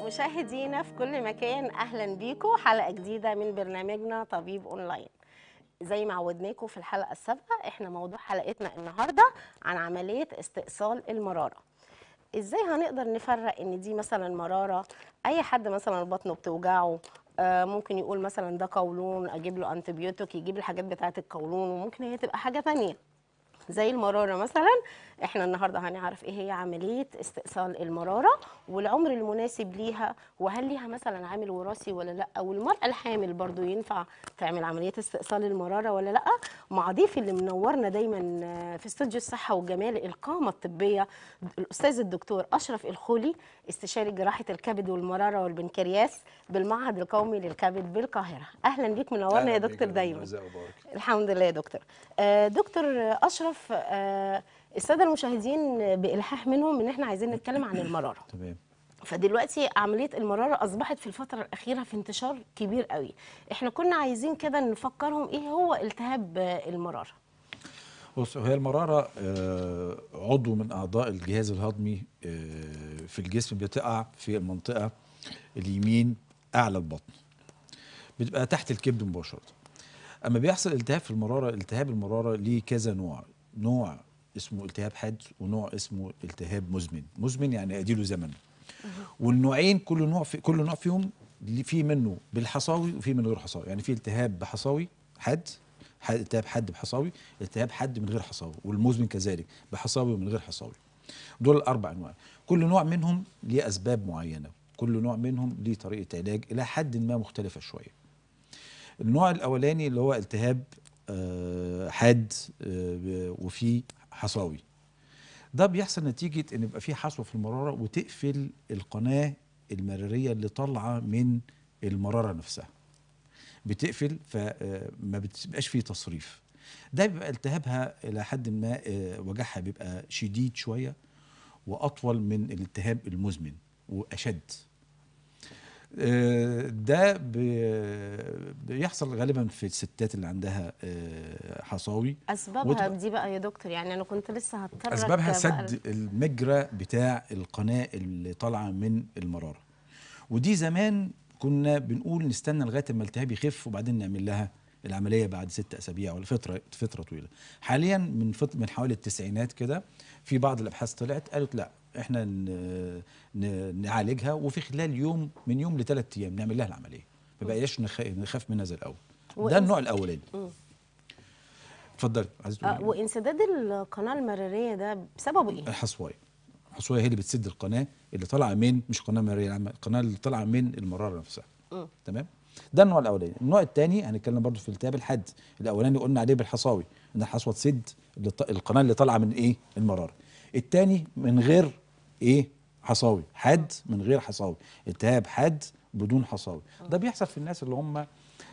مشاهدينا في كل مكان اهلا بيكم حلقه جديده من برنامجنا طبيب اونلاين زي ما عودناكم في الحلقه السابقه احنا موضوع حلقتنا النهارده عن عمليه استئصال المراره ازاي هنقدر نفرق ان دي مثلا مراره اي حد مثلا بطنه بتوجعه آه، ممكن يقول مثلا ده قولون اجيب له انتبيوتيك يجيب الحاجات بتاعه القولون وممكن هي تبقى حاجه تانية زي المرارة مثلا احنا النهاردة هنعرف ايه هي عملية استئصال المرارة والعمر المناسب ليها وهل ليها مثلا عامل وراثي ولا لا والمرأة الحامل برضو ينفع تعمل عملية استئصال المرارة ولا لا مع ضيفي اللي منورنا دايما في استوديو الصحة والجمال القامة الطبية الأستاذ الدكتور أشرف الخولي استشاري جراحة الكبد والمرارة والبنكرياس بالمعهد القومي للكبد بالقاهرة أهلا بيك منورنا يا دكتور دايما الحمد لله يا دكتور آه، دكتور اشرف آه، الساده المشاهدين بالحاح منهم ان احنا عايزين نتكلم عن المراره تمام فدلوقتي عمليه المراره اصبحت في الفتره الاخيره في انتشار كبير قوي احنا كنا عايزين كده نفكرهم ايه هو التهاب آه، المراره بص هي المرارة آه، عضو من أعضاء الجهاز الهضمي آه، في الجسم بتقع في المنطقة اليمين أعلى البطن بتبقى تحت الكبد مباشرة أما بيحصل التهاب في المرارة التهاب المرارة ليه كذا نوع نوع اسمه التهاب حاد ونوع اسمه التهاب مزمن مزمن يعني أديله زمن والنوعين كل نوع في كل نوع فيهم ليه- في منه بالحصاوي وفي من غير حصاوي يعني في التهاب بحصاوي حاد حاد- التهاب حاد بحصاوي التهاب حاد من غير حصاوي والمزمن كذلك بحصاوي ومن غير حصاوي دول الاربع انواع كل نوع منهم ليه اسباب معينه كل نوع منهم ليه طريقه علاج الى حد ما مختلفه شويه النوع الاولاني اللي هو التهاب آه، حاد آه، وفيه حصاوي ده بيحصل نتيجه ان يبقى في حصوه في المراره وتقفل القناه المراريه اللي طالعه من المراره نفسها بتقفل فما بتبقاش فيه تصريف ده بيبقى التهابها الى حد ما آه، وجعها بيبقى شديد شويه واطول من الالتهاب المزمن واشد آه، ده بي- بيحصل غالبا في الستات اللي عندها آه، حصاوي اسبابها وتبقى- دي بقى يا دكتور يعني انا كنت لسه هضطر اسبابها بقى- سد المجرى بتاع القناه اللي طالعه من المراره ودي زمان كنا بنقول نستنى لغايه اما الالتهاب يخف وبعدين نعمل لها العمليه بعد ست اسابيع ولا فتره فتره طويله حاليا من فت من حوالي التسعينات كده في بعض الابحاث طلعت قالت لا احنا ن- ن- نعالجها وفي خلال يوم من يوم لثلاث ايام نعمل لها العمليه ما بقاش نخ- نخاف منها زي الاول وإنس- ده النوع الاولاني مم. اتفضلي عايز آه، تقولي إيه؟ وانسداد القناه المراريه ده بسببه ايه الحصوايه الحصوايه هي اللي بتسد القناه اللي طالعه من مش قناه مرئيه العامه القناه اللي طالعه من المراره نفسها مم. تمام ده النوع الاولاني النوع الثاني هنتكلم برضو في التهاب الحد الاولاني قلنا عليه بالحصاوي ان الحصوه تسد اللي ط- القناه اللي طالعه من ايه المراره الثاني من غير ايه حصاوي حاد من غير حصاوي التهاب حاد بدون حصاوي ده بيحصل في الناس اللي هم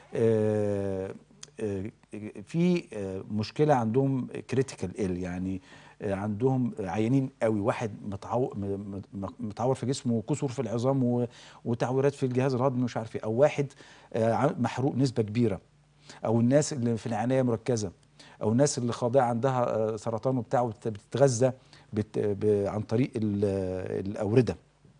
آه، آه، في آه، مشكله عندهم كريتيكال ال يعني آه، عندهم عيانين قوي واحد متعور م- م- متعور في جسمه وكسور في العظام و- وتعويرات في الجهاز الهضمي مش عارف ايه او واحد آه، ع- محروق نسبه كبيره او الناس اللي في العنايه مركزه او الناس اللي خاضعه عندها آه، سرطان وبتاع وبت- بتتغذى بت- ب- عن طريق ال- الاورده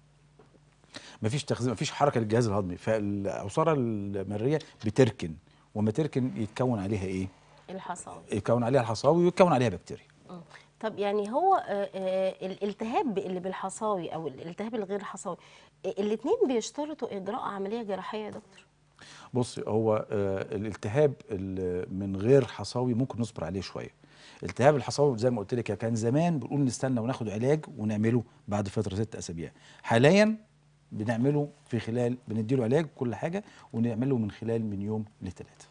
مفيش تغذيه مفيش حركه للجهاز الهضمي فالعصاره المريه بتركن وما تركن يتكون عليها ايه؟ الحصاوي يتكون عليها الحصاوي ويتكون عليها بكتيريا مم. طب يعني هو آه، آه، الالتهاب اللي بالحصاوي او الالتهاب الغير حصاوي الاثنين بيشترطوا اجراء عمليه جراحيه يا دكتور بص هو آه الالتهاب ال- من غير حصاوي ممكن نصبر عليه شويه التهاب الحصاوي زي ما قلت لك كان زمان بنقول نستنى وناخد علاج ونعمله بعد فتره ست اسابيع حاليا بنعمله في خلال بنديله علاج كل حاجه ونعمله من خلال من يوم لثلاثه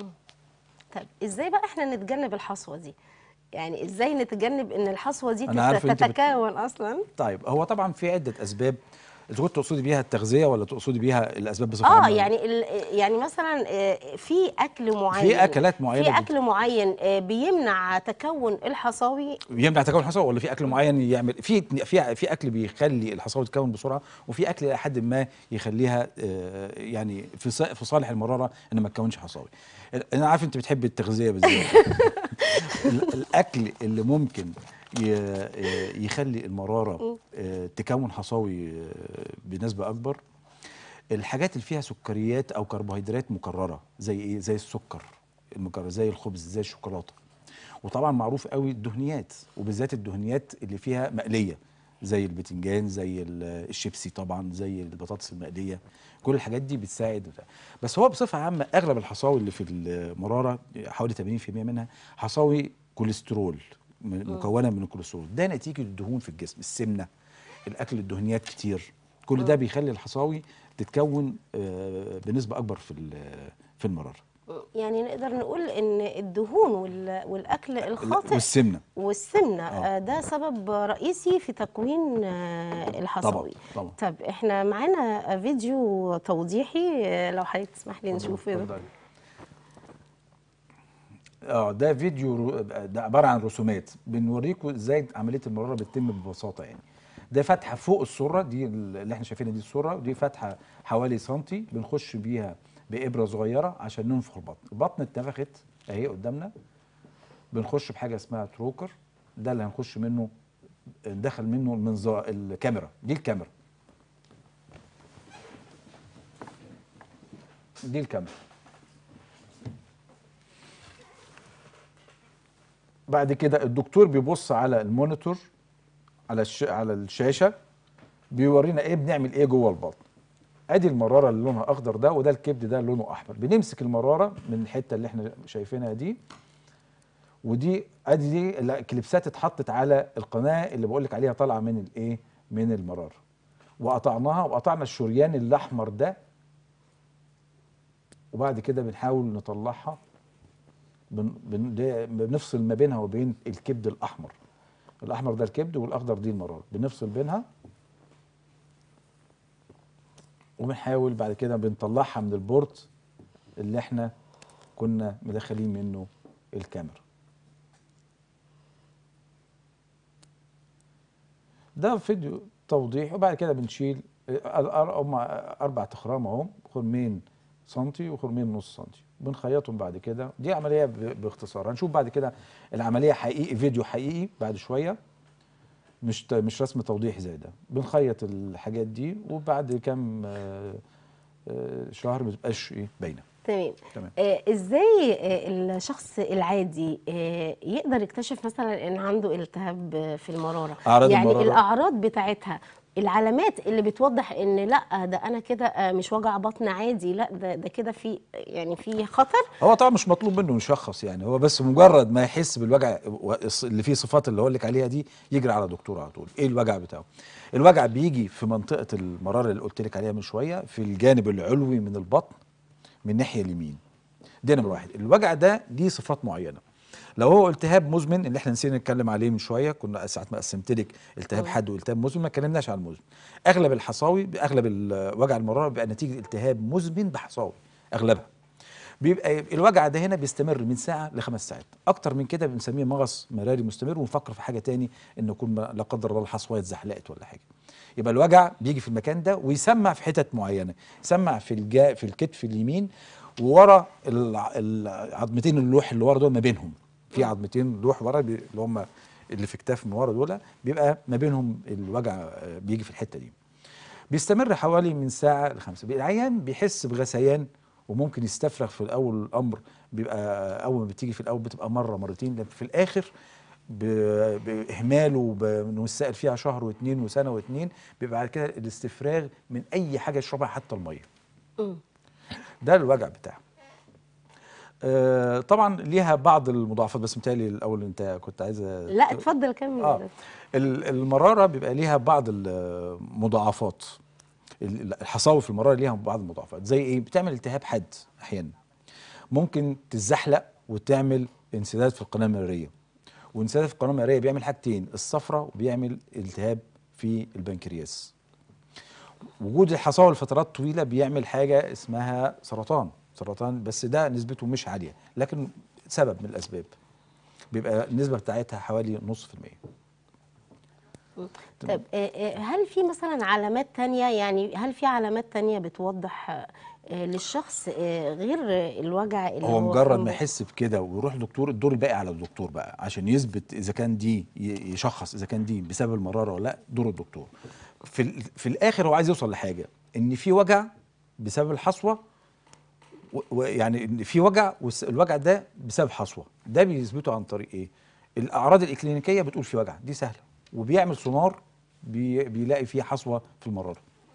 طب ازاي بقى احنا نتجنب الحصوه دي يعني ازاي نتجنب ان الحصوه دي أنا عارف تت- أنت بت- تتكون اصلا طيب هو طبعا في عده اسباب انت كنت تقصدي بيها التغذيه ولا تقصدي بيها الاسباب بصفه اه عامة؟ يعني ال- يعني مثلا آه، في اكل معين في اكلات معينه في بت- اكل معين آه، بيمنع تكون الحصاوي يمنع تكون الحصوه ولا في اكل معين يعمل في في في اكل بيخلي الحصوه تتكون بسرعه وفي اكل الى حد ما يخليها آه، يعني في ص- في صالح المراره ان ما تكونش حصاوي انا عارف انت بتحب التغذيه بالذات ال- الاكل اللي ممكن ي- يخلي المراره آه، تكون حصاوي آه، بنسبه اكبر الحاجات اللي فيها سكريات او كربوهيدرات مكرره زي ايه زي السكر المكرر زي الخبز زي الشوكولاته وطبعا معروف قوي الدهنيات وبالذات الدهنيات اللي فيها مقليه زي البتنجان زي ال- الشيبسي طبعا زي البطاطس المقليه كل الحاجات دي بتساعد وبتاع. بس هو بصفه عامه اغلب الحصاوي اللي في المراره حوالي 80% منها حصاوي كوليسترول م- مكونه من الكوليسترول ده نتيجه الدهون في الجسم السمنه الاكل الدهنيات كتير كل ده بيخلي الحصاوي تتكون آه، بنسبه اكبر في ال- في المراره يعني نقدر نقول ان الدهون وال- والاكل الخاطئ والسمنه والسمنه آه. آه، ده سبب رئيسي في تكوين آه، الحصوي طبعا. طب احنا معانا فيديو توضيحي آه، لو حضرتك تسمح لي نشوفه اتفضلي. اه ده فيديو رو- ده عباره عن رسومات بنوريكم ازاي عمليه المراره بتتم ببساطه يعني ده فتحه فوق السره دي اللي احنا شايفينها دي السره ودي فتحه حوالي سنتي بنخش بيها بابره صغيره عشان ننفخ البطن البطن اتنفخت اهي قدامنا بنخش بحاجه اسمها تروكر ده اللي هنخش منه ندخل منه المنظار الكاميرا دي الكاميرا دي الكاميرا بعد كده الدكتور بيبص على المونيتور على الش... على الشاشه بيورينا ايه بنعمل ايه جوه البطن ادي المراره اللي لونها اخضر ده وده الكبد ده لونه احمر بنمسك المراره من الحته اللي احنا شايفينها دي ودي ادي دي الكليبسات اتحطت على القناه اللي بقول لك عليها طالعه من الايه من المراره وقطعناها وقطعنا الشريان الاحمر ده وبعد كده بنحاول نطلعها بن بن ده بنفصل ما بينها وبين الكبد الاحمر الاحمر ده الكبد والاخضر دي المراره بنفصل بينها وبنحاول بعد كده بنطلعها من البورت اللي احنا كنا مدخلين منه الكاميرا ده فيديو توضيح وبعد كده بنشيل هم اربع تخرام اهو خرمين سنتي وخرمين نص سنتي بنخيطهم بعد كده دي عمليه ب- باختصار هنشوف بعد كده العمليه حقيقي فيديو حقيقي بعد شويه مش ت- مش رسم توضيح زي ده بنخيط الحاجات دي وبعد كام آه، آه، شهر ما تبقاش ايه باينه تمام تمام. آه ازاي آه الشخص العادي آه يقدر يكتشف مثلا ان عنده التهاب آه، في المراره أعراض يعني المرارة. الاعراض بتاعتها العلامات اللي بتوضح ان لا ده انا كده آه، مش وجع بطن عادي لا ده ده كده في يعني في خطر هو طبعا مش مطلوب منه يشخص يعني هو بس مجرد ما يحس بالوجع و- اللي فيه صفات اللي هقول لك عليها دي يجري على دكتور على طول ايه الوجع بتاعه الوجع بيجي في منطقه المراره اللي قلت لك عليها من شويه في الجانب العلوي من البطن من الناحيه اليمين دي نمره واحد الوجع ده ليه صفات معينه لو هو التهاب مزمن اللي احنا نسينا نتكلم عليه من شويه كنا ساعه ما قسمت لك التهاب حاد والتهاب مزمن ما اتكلمناش عن المزمن اغلب الحصاوي اغلب ال- وجع المراره بيبقى نتيجه التهاب مزمن بحصاوي اغلبها بيبقى الوجع ده هنا بيستمر من ساعه لخمس ساعات اكتر من كده بنسميه مغص مراري مستمر ونفكر في حاجه تاني انه يكون ما- لا قدر الله الحصوه اتزحلقت ولا حاجه يبقى الوجع بيجي في المكان ده ويسمع في حتت معينه يسمع في الجا في الكتف اليمين وورا الع- العظمتين اللوح اللي ورا دول ما بينهم في عظمتين لوح ورا بي- اللي هم اللي في كتاف من ورا دول بيبقى ما بينهم الوجع آه، بيجي في الحته دي بيستمر حوالي من ساعة لخمسة العيان بيحس بغثيان وممكن يستفرغ في الأول الأمر بيبقى أول ما بتيجي في الأول بتبقى مرة مرتين لكن في الآخر ب- بإهماله وإنه السائل فيها شهر واثنين وسنة واثنين بيبقى بعد كده الاستفراغ من أي حاجة يشربها حتى المية مم. ده الوجع بتاعه آه طبعا ليها بعض المضاعفات بس متهيألي الأول أنت كنت عايز لا اتفضل كمل اه ال- المراره بيبقى ليها بعض المضاعفات ال- الحصاوي في المراره ليها بعض المضاعفات زي ايه بتعمل التهاب حاد احيانا ممكن تتزحلق وتعمل انسداد في القناه المراريه وانسداد في القناه المراريه بيعمل حاجتين الصفرة وبيعمل التهاب في البنكرياس وجود الحصاوي لفترات طويله بيعمل حاجه اسمها سرطان سرطان بس ده نسبته مش عاليه لكن سبب من الاسباب بيبقى النسبه بتاعتها حوالي نص في المية طب آه، آه، هل في مثلا علامات تانية يعني هل في علامات تانية بتوضح آه، آه، للشخص آه، غير الوجع اللي هو مجرد في ما يحس بكده ويروح لدكتور الدور الباقي على الدكتور بقى عشان يثبت اذا كان دي ي- يشخص اذا كان دي بسبب المراره ولا لا دور الدكتور في ال- في الاخر هو عايز يوصل لحاجه ان في وجع بسبب الحصوه و- ويعني ان في وجع والوجع ده بسبب حصوه ده بيثبته عن طريق ايه الاعراض الاكلينيكيه بتقول في وجع دي سهله وبيعمل سونار بي بيلاقي فيه حصوه في المراره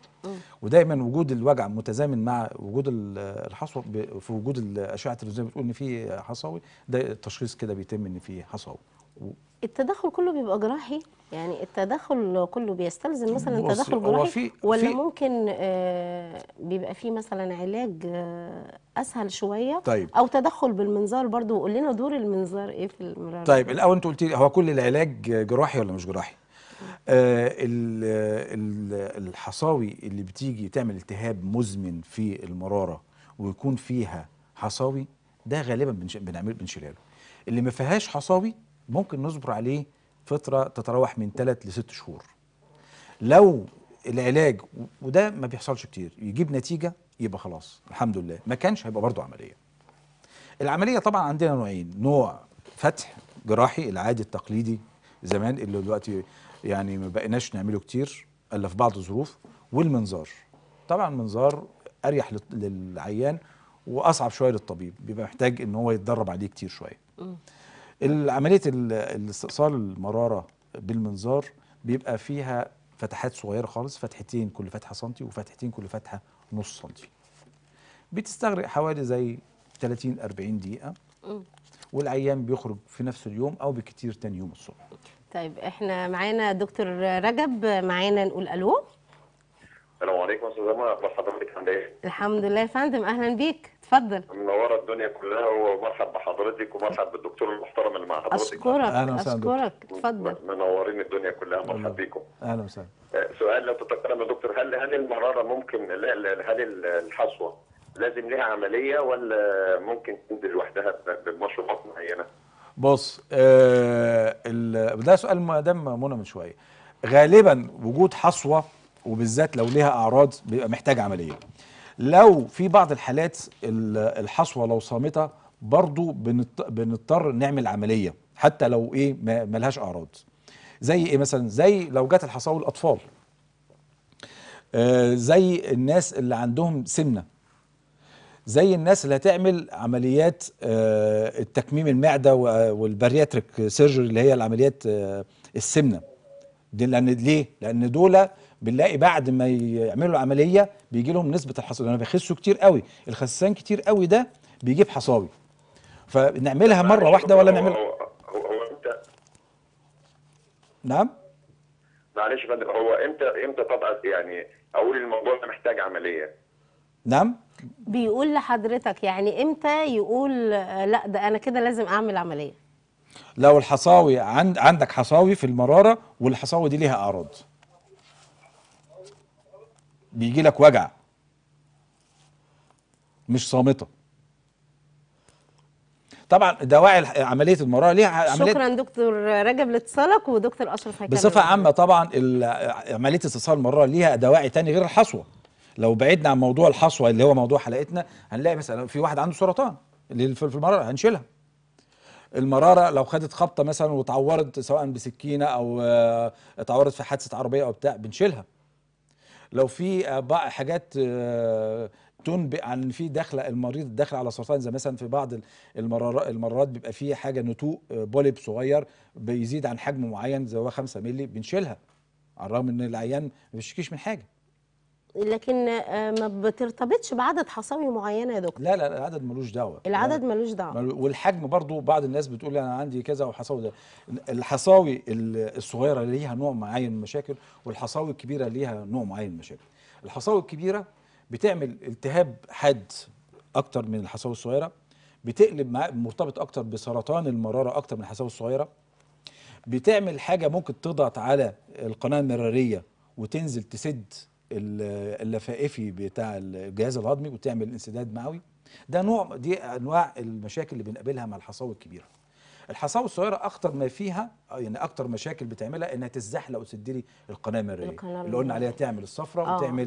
ودايما وجود الوجع متزامن مع وجود ال- الحصوه ب- في وجود الاشعه التلفزيونيه بتقول ان في حصاوي ده التشخيص كده بيتم ان في حصاوي و- التدخل كله بيبقى جراحي يعني التدخل كله بيستلزم مثلا بص، تدخل هو جراحي في- ولا في- ممكن آه، بيبقى فيه مثلا علاج آه، اسهل شويه طيب. او تدخل بالمنظار برضو وقول لنا دور المنظار ايه في المراره طيب الاول انت قلت لي هو كل العلاج جراحي ولا مش جراحي آه ال- ال- الحصاوي اللي بتيجي تعمل التهاب مزمن في المراره ويكون فيها حصاوي ده غالبا بنش- بنعمل بنشيلها له اللي ما فيهاش حصاوي ممكن نصبر عليه فتره تتراوح من 3 ل 6 شهور لو العلاج وده ما بيحصلش كتير يجيب نتيجه يبقى خلاص الحمد لله ما كانش هيبقى برضه عمليه العمليه طبعا عندنا نوعين نوع فتح جراحي العادي التقليدي زمان اللي دلوقتي يعني ما بقيناش نعمله كتير الا في بعض الظروف والمنظار طبعا المنظار اريح لل- للعيان واصعب شويه للطبيب بيبقى محتاج ان هو يتدرب عليه كتير شويه عمليه ال- الاستئصال المراره بالمنظار بيبقى فيها فتحات صغيره خالص فتحتين كل فتحه سنتي وفتحتين كل فتحه نص سنتي بتستغرق حوالي زي 30 40 دقيقه والعيان بيخرج في نفس اليوم او بكتير تاني يوم الصبح طيب احنا معانا دكتور رجب معانا نقول الو السلام عليكم استاذ عمر اخبار حضرتك عامله ايه؟ الحمد لله يا فندم اهلا بيك اتفضل منوره الدنيا كلها ومرحب بحضرتك ومرحب بالدكتور المحترم اللي مع حضرتك اشكرك أهلا وسهلا دكتور. اشكرك اتفضل منورين الدنيا كلها مرحب بيكم اهلا وسهلا آه، سؤال لو تتكرم يا دكتور هل هل المراره ممكن لا- لا- هل ال- الحصوه لازم لها عمليه ولا ممكن تنزل لوحدها ب- بمشروبات معينه؟ بص آه ال- ده سؤال مدام منى من شويه غالبا وجود حصوه وبالذات لو ليها اعراض بيبقى محتاج عمليه لو في بعض الحالات ال- الحصوه لو صامته برضو بنضط- بنضطر نعمل عمليه حتى لو ايه ما ما لهاش اعراض زي ايه مثلا زي لو جت الحصاوي الاطفال آه زي الناس اللي عندهم سمنه زي الناس اللي هتعمل عمليات آه، التكميم المعده و- والبارياتريك سيرجري اللي هي العمليات آه، السمنه دي لان ليه؟ لان دول بنلاقي بعد ما يعملوا العمليه بيجي لهم نسبه الحصوه لان بيخسوا كتير قوي الخسان كتير قوي ده بيجيب حصاوي فنعملها مره معلش يا واحده ولا دكتور، نعمل هو هو, هو امتى نعم معلش يا فندم هو امتى امتى طبعا يعني اقول الموضوع ده محتاج عمليه؟ نعم بيقول لحضرتك يعني امتى يقول آه، لا ده انا كده لازم اعمل عمليه لو الحصاوي عند عندك حصاوي في المراره والحصاوي دي ليها اعراض بيجي لك وجع مش صامته طبعا دواعي الح- عمليه المراره ليها عمليه شكرا دكتور رجب لاتصالك ودكتور اشرف هيكمل بصفه معانا. عامه طبعا ال- عمليه استئصال المراره ليها دواعي تاني غير الحصوه لو بعدنا عن موضوع الحصوه اللي هو موضوع حلقتنا هنلاقي مثلا في واحد عنده سرطان اللي في في المراره هنشيلها المراره لو خدت خبطه مثلا واتعورت سواء بسكينه او آه، اتعورت في حادثه عربيه او بتاع بنشيلها لو في آه، بقى حاجات آه، تنبئ عن في داخله المريض داخل على سرطان زي مثلا في بعض المرارات المرات بيبقى فيه حاجه نتوء آه، بوليب صغير بيزيد عن حجم معين زي هو 5 مللي بنشيلها على الرغم ان العيان ما بيشتكيش من حاجه لكن آه، ما بترتبطش بعدد حصاوي معينه يا دكتور لا لا لا، العدد ملوش دعوه العدد ملوش دعوه ملو- والحجم برضو بعض الناس بتقول انا عندي كذا وحصاوي ده الحصاوي ال- الصغيره ليها نوع معين من المشاكل والحصاوي الكبيره ليها نوع معين من المشاكل الحصاوي الكبيره بتعمل التهاب حاد اكتر من الحصاوي الصغيره بتقلب مع مرتبط اكتر بسرطان المراره اكتر من الحصاوي الصغيره بتعمل حاجه ممكن تضغط على القناه المراريه وتنزل تسد ال- اللفائفي بتاع الجهاز الهضمي وتعمل انسداد معوي ده نوع دي انواع المشاكل اللي بنقابلها مع الحصاوي الكبيره الحصاوي الصغيره اكتر ما فيها يعني اكتر مشاكل بتعملها انها تزحلق وتسد لي القناه المراريه القناة اللي قلنا عليها تعمل الصفرة آه. وتعمل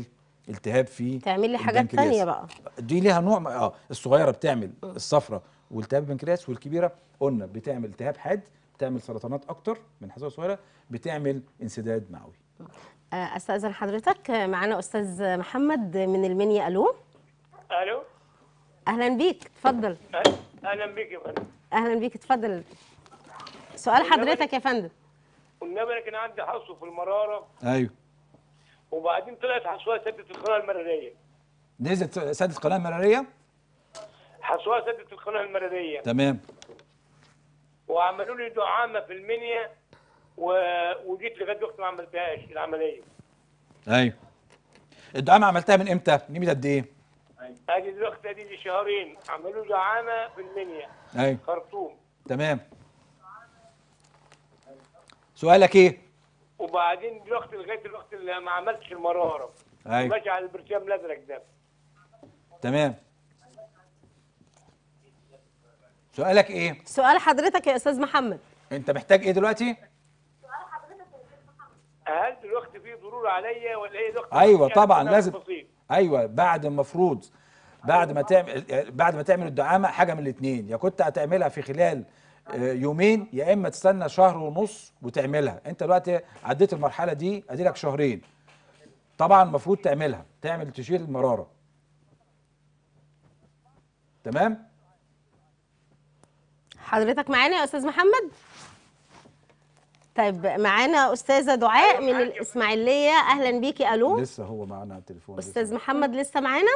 التهاب في تعمل لي حاجات البنكرياس. تانية بقى دي ليها نوع م- اه الصغيره بتعمل الصفرة والتهاب البنكرياس والكبيره قلنا بتعمل التهاب حاد بتعمل سرطانات اكتر من حصوه صغيره بتعمل انسداد معوي آه، استاذن حضرتك آه، معانا استاذ محمد من المنيا الو الو اهلا بيك اتفضل اهلا بك يا فندم اهلا بيك اتفضل سؤال حضرتك يا فندم والنبي انا كان عندي حصو في المراره ايوه وبعدين طلعت حصوه سدت القناه المراريه نزلت سدت قناه مراريه حصوه سدت القناه المراريه تمام وعملوا لي دعامه في المنيا و... وجيت لغايه دلوقتي ما عملتهاش العمليه ايوه الدعامه عملتها من امتى؟ من قد ايه؟ ادي دلوقتي ادي لي شهرين عملوا لي دعامه في المنيا ايوه خرطوم تمام سؤالك ايه؟ وبعدين دلوقتي لغايه دلوقتي اللي ما عملتش المراره ايوه ماشي على البرشام الازرق ده تمام سؤالك ايه؟ سؤال حضرتك يا استاذ محمد انت محتاج ايه دلوقتي؟ هل دلوقتي في ضرورة عليا ولا ايه دلوقتي ايوه يعني طبعا أنا لازم بسيط. ايوه بعد المفروض بعد ما تعمل بعد ما تعمل الدعامه حاجه من الاثنين يا كنت هتعملها في خلال آه، يومين يا اما تستنى شهر ونص وتعملها انت دلوقتي عديت المرحله دي ادي لك شهرين طبعا المفروض تعملها تعمل تشيل المراره تمام حضرتك معانا يا استاذ محمد طيب معانا استاذه دعاء من الاسماعيليه اهلا بيكي الو لسه هو معانا على التليفون لسه. استاذ محمد لسه معانا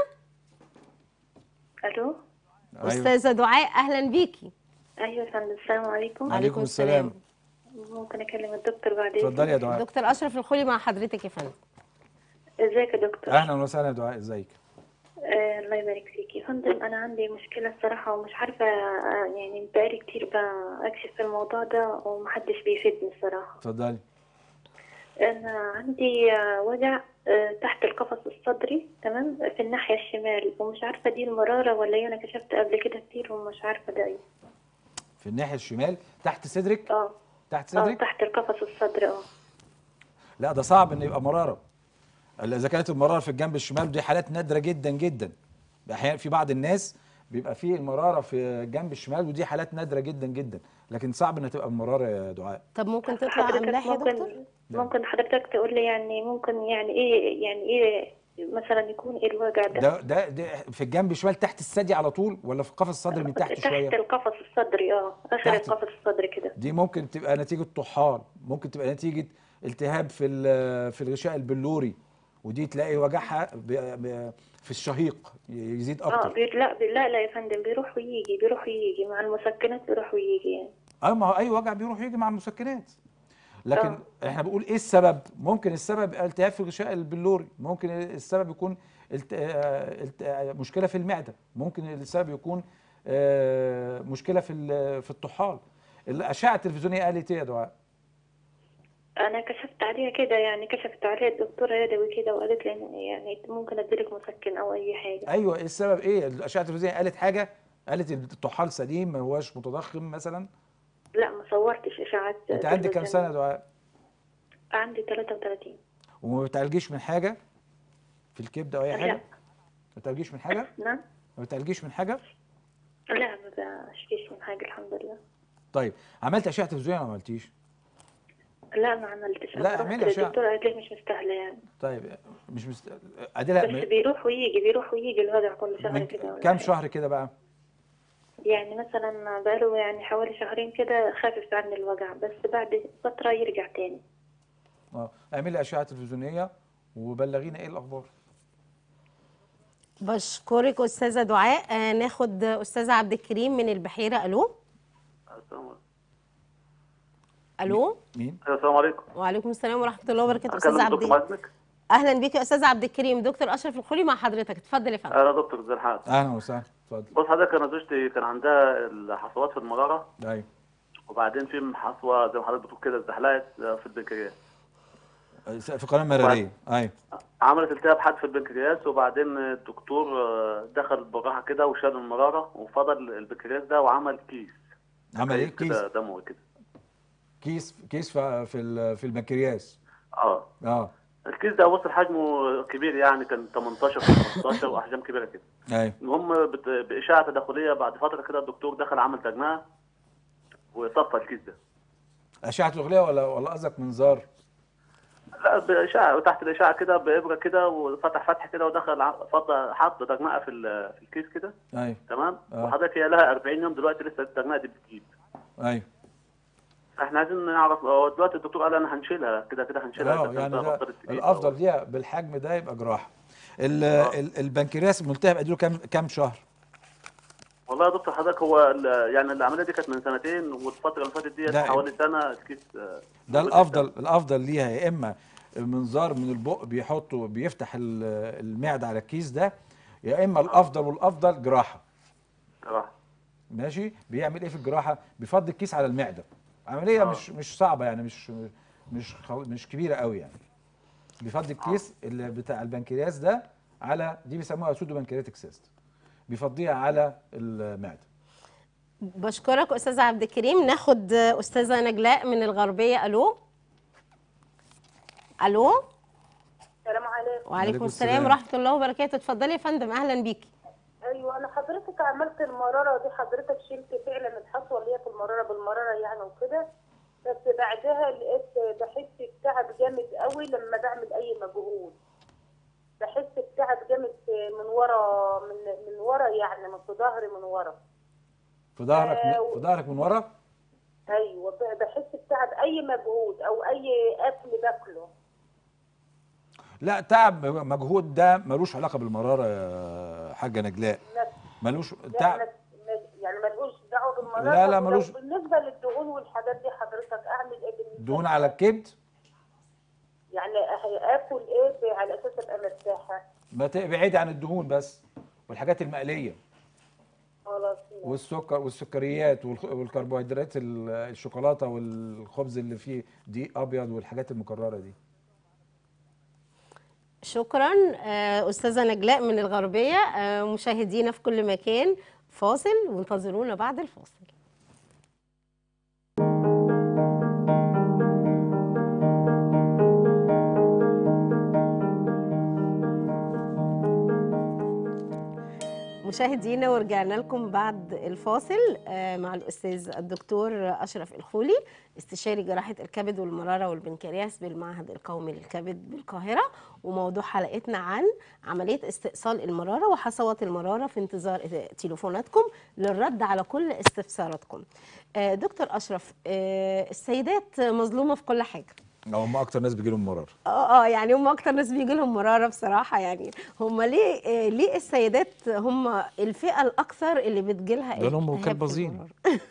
الو أيوة. استاذه دعاء اهلا بيكي ايوه يا فندم السلام عليكم عليكم السلام ممكن اكلم الدكتور بعدين اتفضلي يا دعاء دكتور اشرف الخولي مع حضرتك يا فندم ازيك يا دكتور اهلا وسهلا يا دعاء ازيك آه الله يبارك فيك يا فندم انا عندي مشكله الصراحه ومش عارفه آه يعني بقالي كتير بكشف في الموضوع ده ومحدش بيفيدني الصراحه اتفضلي انا عندي آه وجع آه تحت القفص الصدري تمام في الناحيه الشمال ومش عارفه دي المراره ولا ايه انا كشفت قبل كده كتير ومش عارفه ده ايه في الناحيه الشمال تحت صدرك اه تحت اه صدرك تحت القفص الصدري اه لا ده صعب ان يبقى مراره الا اذا كانت المراره في الجنب الشمال دي حالات نادره جدا جدا احيانا في بعض الناس بيبقى فيه المراره في الجنب الشمال ودي حالات نادره جدا جدا لكن صعب انها تبقى مراره يا دعاء طب ممكن تطلع حضرتك املاح يا دكتور ممكن ممكن حضرتك تقول لي يعني ممكن يعني ايه يعني ايه مثلا يكون ايه الوجع ده ده ده, ده في الجنب الشمال تحت الثدي على طول ولا في القفص الصدري من تحت تحت شويه القفص الصدري اه اخر تحت- القفص الصدري كده دي ممكن تبقى نتيجه طحال ممكن تبقى نتيجه التهاب في ال- في الغشاء البلوري ودي تلاقي وجعها ب- ب- في الشهيق يزيد اه اكتر بي لا بي لا لا يا فندم بيروح ويجي بيروح ويجي مع المسكنات بيروح ويجي يعني اه ما هو اي وجع بيروح يجي مع المسكنات لكن آه. احنا بنقول ايه السبب ممكن السبب التهاب في الغشاء البلوري ممكن السبب يكون الت... آه، الت... آه، مشكله في المعده ممكن السبب يكون آه، مشكله في ال- في الطحال الاشعه التلفزيونيه قالت ايه يا دعاء انا كشفت عليها كده يعني كشفت عليها الدكتوره يدوي كده وقالت لي إن يعني ممكن اديلك مسكن او اي حاجه ايوه إيه السبب ايه الاشعه التلفزيونيه قالت حاجه قالت الطحال سليم ما هواش متضخم مثلا لا ما صورتش اشاعات انت عندك كام سنه يا تلفزيونية. دعاء عندي 33 وما بتعالجيش من حاجه في الكبد او اي لا. حاجه ما بتعالجيش من حاجه نعم ما بتعالجيش من حاجه لا ما بشكيش من حاجه الحمد لله طيب عملت اشعه تلفزيونيه ولا ما عملتيش لا ما عملتش لا، أنا اعملي رحت أشعة. للدكتوره قالت لي مش مستاهله يعني طيب مش مست... اديلها بس بيروح ويجي بيروح ويجي الوجع كل شهر من كده ولا كام حاجة. شهر كده بقى يعني مثلا بقاله يعني حوالي شهرين كده خافف عني الوجع بس بعد فترة يرجع تاني اه اعملي اشعه تلفزيونيه وبلغينا ايه الاخبار بشكرك استاذه دعاء آه ناخد استاذ عبد الكريم من البحيره الو الو مين السلام عليكم وعليكم السلام ورحمه الله وبركاته استاذ اكلم عبد دكتور مازنك اهلا بيك يا استاذ عبد الكريم دكتور اشرف الخولي مع حضرتك اتفضل يا فندم انا دكتور زي الحال اهلا وسهلا اتفضل بص حضرتك انا زوجتي كان عندها الحصوات في المراره ايوه وبعدين في حصوه زي ما حضرتك بتقول كده اتزحلقت في البنكرياس في قناه مراريه ايوه عملت التهاب حاد في البنكرياس وبعدين الدكتور آه، دخل بالراحه كده وشال المراره وفضل البنكرياس ده وعمل كيس عمل ايه كيس كده دموي كده كيس كيس في في ال- في البنكرياس اه اه الكيس ده وصل حجمه كبير يعني كان 18 في 15 واحجام كبيره كده ايوه المهم بت- باشاعه تداخليه بعد فتره كده الدكتور دخل عمل تجميع وطفى الكيس ده اشعه اغليه ولا ولا قصدك منظار لا باشعه وتحت الاشعه كده بابره كده وفتح فتح كده ودخل ع- فضى حط تجميعه في ال- في الكيس كده ايوه تمام آه. وحضرتك هي لها 40 يوم دلوقتي لسه التجميع دي بتجيب ايوه احنا عايزين نعرف هو دلوقتي الدكتور قال انا هنشيلها كده كده هنشيلها اه بس يعني أنت ده بطلت تجيب. الافضل ليها بالحجم ده يبقى جراحه ال- ال- البنكرياس الملتهب اديله كام كام شهر والله يا دكتور حضرتك هو ال- يعني العمليه دي كانت من سنتين والفتره اللي فاتت ديت لا. حوالي سنه الكيس آه، ده موجود الافضل الافضل ليها يا اما منظار من البق بيحطه بيفتح ال- المعده على الكيس ده يا اما الافضل والافضل جراحه صراحه ماشي بيعمل ايه في الجراحه بيفضي الكيس على المعده عمليه آه. مش مش صعبه يعني مش مش خو- مش كبيره قوي يعني بيفضي الكيس اللي بتاع البنكرياس ده على دي بيسموها سودو بنكرياتيك سيست بيفضيها على المعده بشكرك استاذ عبد الكريم ناخد استاذه نجلاء من الغربيه الو الو السلام عليكم وعليكم وعليكم السلام السلام. ورحمه الله وبركاته اتفضلي يا فندم اهلا بيكي ايوه انا حضرتك عملت المراره دي حضرتك شلت فعلا الحصوه اللي هي في المراره بالمراره يعني وكده بس بعدها لقيت بحس بتعب جامد قوي لما بعمل اي مجهود بحس بتعب جامد من ورا من من ورا يعني من في ظهري من ورا في ظهرك آه، في ظهرك من ورا ايوه ب- بحس بتعب اي مجهود او اي اكل باكله لا تعب مجهود ده ملوش علاقه بالمراره يا حاجه نجلاء نفس ملوش لا تعب ما- ما- يعني ملوش دعوه بالمراره لا، لا، طب لو ملوش- بالنسبه للدهون والحاجات دي حضرتك اعمل ايه بالنسبه دهون على الكبد يعني أه- اكل ايه على اساس ابقى مرتاحه ما تبعدي عن الدهون بس والحاجات المقليه خلاص والسكر والسكريات والخ- والكربوهيدرات ال- الشوكولاته والخبز اللي فيه دقيق ابيض والحاجات المكرره دي شكرا آه، استاذه نجلاء من الغربيه آه، مشاهدينا في كل مكان فاصل وانتظرونا بعد الفاصل مشاهدينا ورجعنا لكم بعد الفاصل آه، مع الاستاذ الدكتور اشرف الخولي استشاري جراحه الكبد والمراره والبنكرياس بالمعهد القومي للكبد بالقاهره وموضوع حلقتنا عن عمليه استئصال المراره وحصوات المراره في انتظار تليفوناتكم للرد على كل استفساراتكم آه، دكتور اشرف آه، السيدات مظلومه في كل حاجه هم اكتر ناس بيجي لهم مراره اه اه يعني هم اكتر ناس بيجي لهم مراره بصراحه يعني هم ليه آه ليه السيدات هم الفئه الاكثر اللي بتجي لها لأنهم مكلبزين.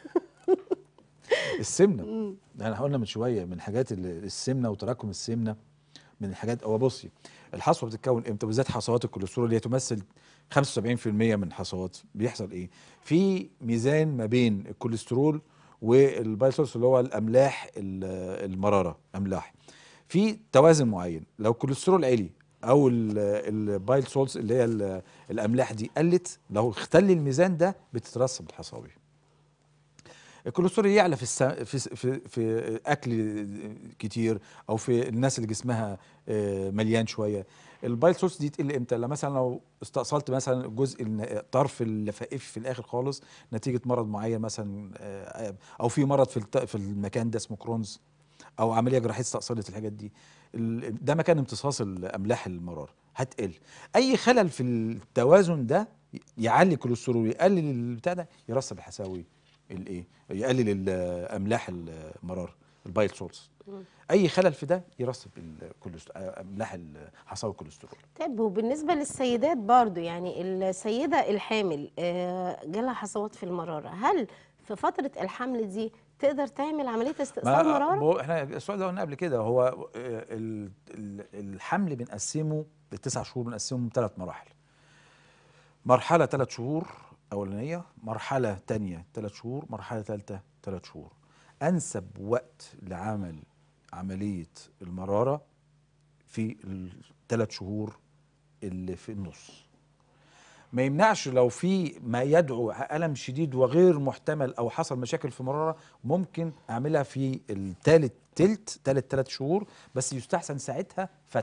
السمنه احنا قلنا من شويه من حاجات ال- السمنه وتراكم السمنه من الحاجات هو بصي الحصوه بتتكون امتى بالذات حصوات الكوليسترول اللي هي تمثل 75% من الحصوات بيحصل ايه في ميزان ما بين الكوليسترول والبايسولس اللي هو الاملاح ال- المراره املاح في توازن معين لو الكوليسترول عالي او البايل سولز اللي هي ال- الاملاح دي قلت لو اختل الميزان ده بتترسب الحصاوي الكوليسترول يعلى في الس... في في في اكل كتير او في الناس اللي جسمها آه، مليان شويه البايل سورس دي تقل امتى لما مثلا لو استأصلت مثلا جزء الن- طرف اللفائف في الاخر خالص نتيجه مرض معين مثلا آه، او في مرض في الت... في المكان ده اسمه كرونز او عمليه جراحيه استأصلت الحاجات دي ال- ده مكان امتصاص الاملاح المرار هتقل اي خلل في التوازن ده يعلي الكوليسترول يقلل البتاع ده يرسب الحساوي الايه يقلل الاملاح المرار البايل سولز اي خلل في ده يرسب الكوليسترول املاح حصاوي الكوليسترول طيب وبالنسبه للسيدات برضو يعني السيده الحامل آه، جالها حصوات في المراره هل في فتره الحمل دي تقدر تعمل عمليه استئصال مراره بو- احنا السؤال ده قلنا قبل كده هو آه، ال- ال- الحمل بنقسمه التسع شهور بنقسمهم ثلاث مراحل مرحله ثلاث شهور اولانيه مرحله تانية ثلاث شهور مرحله ثالثه ثلاث شهور انسب وقت لعمل عمليه المراره في الثلاث شهور اللي في النص ما يمنعش لو في ما يدعو الم شديد وغير محتمل او حصل مشاكل في مراره ممكن اعملها في الثالث تلت ثالث ثلاث شهور بس يستحسن ساعتها فتح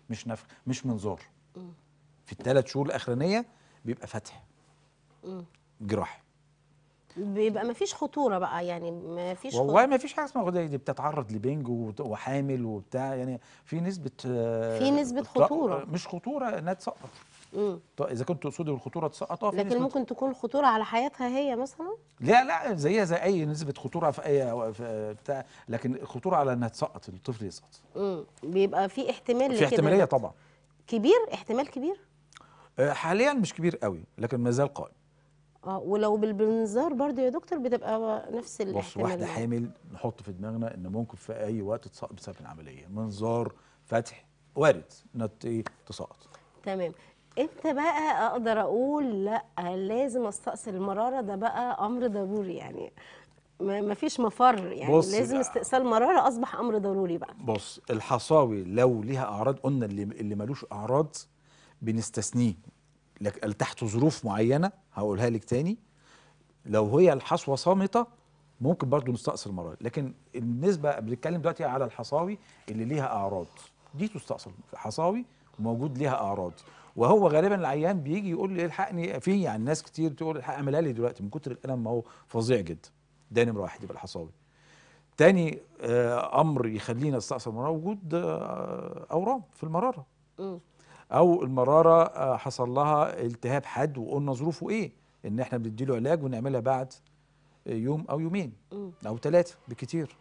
مش نفخ مش منظار في الثلاث شهور الاخرانيه بيبقى فتح جراحي بيبقى ما فيش خطوره بقى يعني ما فيش والله ما فيش حاجه اسمها غدة دي بتتعرض لبنج وت- وحامل وبتاع يعني في نسبه آه، في نسبة ط- خطورة. مش خطوره انها تسقط مم. طيب اذا كنت تقصدي بالخطوره تسقط اه في لكن نسبة- ممكن تكون خطوره على حياتها هي مثلا لا لا زيها زي اي نسبه خطوره في اي في بتاع لكن الخطوره على انها تسقط الطفل يسقط مم. بيبقى في احتمال في لكده احتماليه طبعا كبير احتمال كبير آه، حاليا مش كبير قوي لكن ما زال قائم اه ولو بالبنزار برضو يا دكتور بتبقى نفس بص الاحتمال واحده يعني. حامل نحط في دماغنا ان ممكن في اي وقت تسقط بسبب العمليه منظار فتح وارد انها ت- إيه، تسقط تمام امتى بقى اقدر اقول لا لازم استأصل المرارة ده بقى امر ضروري يعني ما ما فيش مفر يعني بص لازم بقى. استئصال مرارة اصبح امر ضروري بقى بص الحصاوي لو ليها اعراض قلنا اللي اللي ملوش اعراض بنستثنيه لك تحت ظروف معينه هقولها لك تاني لو هي الحصوه صامته ممكن برضو نستأصل مرض لكن النسبه بنتكلم دلوقتي على الحصاوي اللي ليها اعراض دي تستأصل حصاوي موجود ليها اعراض وهو غالبا العيان بيجي يقول لي الحقني في يعني ناس كتير تقول الحق اعملها لي دلوقتي من كتر الالم ما هو فظيع جدا ده نمره واحد يبقى الحصاوي تاني آه، امر يخلينا نستأصل المراره وجود آه، اورام في المراره مم. او المراره آه، حصل لها التهاب حاد وقلنا ظروفه ايه ان احنا بنديله علاج ونعملها بعد يوم او يومين مم. او ثلاثه بكتير